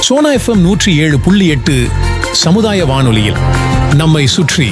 Sona FM நூற்றி ஏழு புள்ளி எட்டு சமுதாய வானொலியில் நம்மை சுற்றி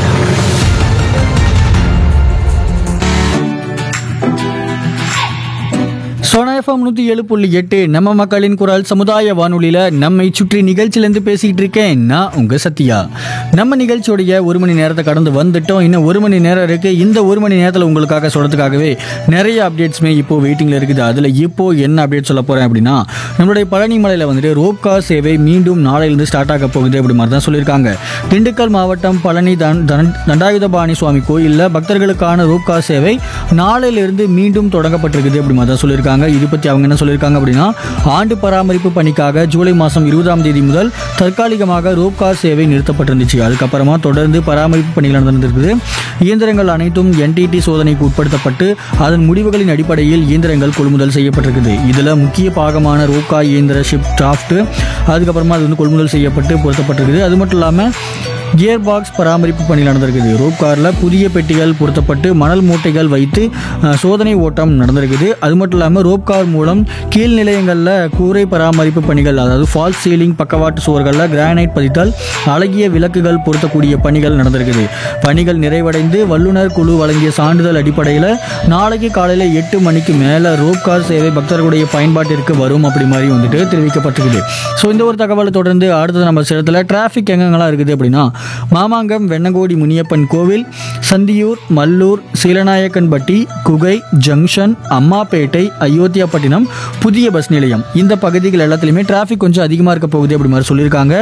சோனா எஃப்எம் நூற்றி ஏழு புள்ளி எட்டு நம்ம மக்களின் குரல் சமுதாய வானொலியில் நம்மை சுற்றி நிகழ்ச்சியிலேருந்து பேசிக்கிட்டு இருக்கேன் நான் உங்கள் சத்யா நம்ம நிகழ்ச்சியோடைய ஒரு மணி நேரத்தை கடந்து வந்துட்டோம் இன்னும் ஒரு மணி நேரம் இருக்குது இந்த ஒரு மணி நேரத்தில் உங்களுக்காக சொல்கிறதுக்காகவே நிறைய அப்டேட்ஸுமே இப்போ வெயிட்டிங்கில் இருக்குது அதில் இப்போ என்ன அப்டேட் சொல்ல போகிறேன் அப்படின்னா நம்மளுடைய பழனி மலையில் வந்துட்டு ரோப் கார் சேவை மீண்டும் நாளையிலிருந்து ஸ்டார்ட் ஆக போகுது அப்படி மாதிரி தான் சொல்லியிருக்காங்க திண்டுக்கல் மாவட்டம் பழனி தன் தன் தண்டாயுதபாணி சுவாமி கோயிலில் பக்தர்களுக்கான ரோப் கார் சேவை நாளையிலிருந்து மீண்டும் தொடங்கப்பட்டிருக்குது அப்படி மாதிரி தான் சொல்லியிருக்காங்க இது பற்றி அவங்க என்ன சொல்லியிருக்காங்க அப்படின்னா ஆண்டு பராமரிப்பு பணிக்காக ஜூலை மாதம் இருபதாம் தேதி முதல் தற்காலிகமாக ரோப் கார் சேவை நிறுத்தப்பட்டிருந்துச்சு அதுக்கப்புறமா தொடர்ந்து பராமரிப்பு பணிகள் நடந்திருக்குது இயந்திரங்கள் அனைத்தும் என்டிடி சோதனைக்கு உட்படுத்தப்பட்டு அதன் முடிவுகளின் அடிப்படையில் இயந்திரங்கள் கொள்முதல் செய்யப்பட்டிருக்குது இதில் முக்கிய பாகமான ரோக்கா இயந்திர ஷிப் டிராஃப்ட் அதுக்கப்புறமா அது வந்து கொள்முதல் செய்யப்பட்டு பொருத்தப்பட்டிருக்குது அது மட்டும் இல்லாமல் கியர் பாக்ஸ் பராமரிப்பு பணி நடந்திருக்குது ரோப் காரில் புதிய பெட்டிகள் பொருத்தப்பட்டு மணல் மூட்டைகள் வைத்து அஹ், சோதனை ஓட்டம் நடந்திருக்குது அது மட்டும் இல்லாமல் ரோப் கார் மூலம் கீழ் நிலையங்களில் கூரை பராமரிப்பு பணிகள் அதாவது ஃபால்ஸ் சீலிங் பக்கவாட்டு சுவர்களில் கிரானைட் பதித்தல் அழகிய விளக்குகள் பொருத்தக்கூடிய பணிகள் நடந்திருக்குது பணிகள் நிறைவடைந்து வல்லுநர் குழு வழங்கிய சான்றிதழ் அடிப்படையில் நாளைக்கு காலையில் எட்டு மணிக்கு மேலே ரோப் கார் சேவை பக்தர்களுடைய பயன்பாட்டிற்கு வரும் அப்படி மாதிரி வந்துட்டு தெரிவிக்கப்பட்டிருக்குது ஸோ இந்த ஒரு தகவலை தொடர்ந்து அடுத்தது நம்ம சேலத்தில் டிராஃபிக் எங்கெங்கெல்லாம் இருக்குது அப்படின்னா மாமாங்கம் வெண்ணங்கோடி முனியப்பன் கோவில் சந்தியூர் மல்லூர் சீலநாயக்கன்பட்டி குகை ஜங்ஷன் அம்மாப்பேட்டை அயோத்தியாப்பட்டினம் புதிய பஸ் நிலையம் இந்த பகுதிகள் எல்லாத்துலேயுமே டிராஃபிக் கொஞ்சம் அதிகமாக இருக்க போகுது அப்படி மாதிரி சொல்லியிருக்காங்க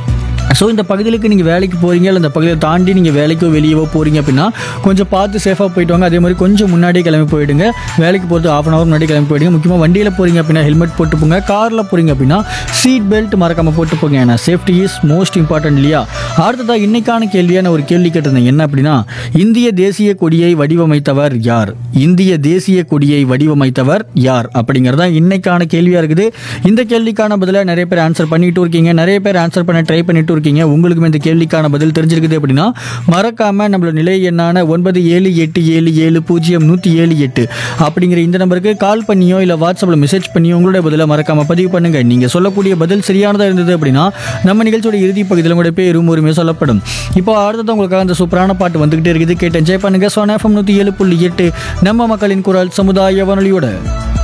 ஸோ இந்த பகுதிகளுக்கு நீங்கள் வேலைக்கு போகிறீங்க இல்லை இந்த பகுதியை தாண்டி நீங்கள் வேலைக்கோ வெளியவோ போகிறீங்க அப்படின்னா கொஞ்சம் பார்த்து சேஃபாக போயிட்டு வாங்க அதே மாதிரி கொஞ்சம் முன்னாடியே கிளம்பி போயிடுங்க வேலைக்கு போகிறது ஆஃப் அன் ஹவர் முன்னாடி கிளம்பி போயிடுங்க முக்கியமாக வண்டியில் போகிறீங்க அப்படின்னா ஹெல்மெட் போட்டு போங்க காரில் போகிறீங்க அப்படின்னா சீட் பெல்ட் மறக்காமல் போட்டு போங்க ஏன்னா சேஃப்டி இஸ் மோஸ்ட் இம்பார்ட்டன்ட் இல்லையா அடுத்ததாக இன்னைக்கான கேள்வியாக நான் ஒரு கேள்வி கேட்டிருந்தேன் என்ன அப்படின்னா இந்திய தேசிய கொடியை வடிவமைத்தவர் யார் இந்திய தேசிய கொடியை வடிவமைத்தவர் யார் அப்படிங்கிறது தான் இன்னைக்கான கேள்வியாக இருக்குது இந்த கேள்விக்கான பதிலாக நிறைய பேர் ஆன்சர் பண்ணிட்டு இருக்கீங்க நிறைய பேர் ஆன்சர் பண்ண ட்ரை பண்ணிட்டு இருக்கீங்க உங்களுக்கும் இந்த கேள்விக்கான பதில் தெரிஞ்சிருக்குது அப்படின்னா மறக்காம நம்மளோட நிலை எண்ணான ஒன்பது ஏழு எட்டு ஏழு ஏழு பூஜ்ஜியம் நூற்றி ஏழு எட்டு அப்படிங்கிற இந்த நம்பருக்கு கால் பண்ணியோ இல்லை வாட்ஸ்அப்பில் மெசேஜ் பண்ணியோ உங்களுடைய பதிலை மறக்காம பதிவு பண்ணுங்க நீங்க சொல்லக்கூடிய பதில் சரியானதாக இருந்தது அப்படின்னா நம்ம நிகழ்ச்சியோட இறுதி பகுதியில் உங்களுடைய பேரும் உரிமை சொல்லப்படும் இப்போ அடுத்தது உங்களுக்காக அந்த சூப்பரான பாட்டு வந்துகிட்டே இருக்குது கேட்டு என்ஜாய் பண்ணுங்க சோனா எஃப்எம் நூற்றி ஏழு புள்ளி எட்டு நம்ம மக்களின் குரல் சமுதாய வானொலியோட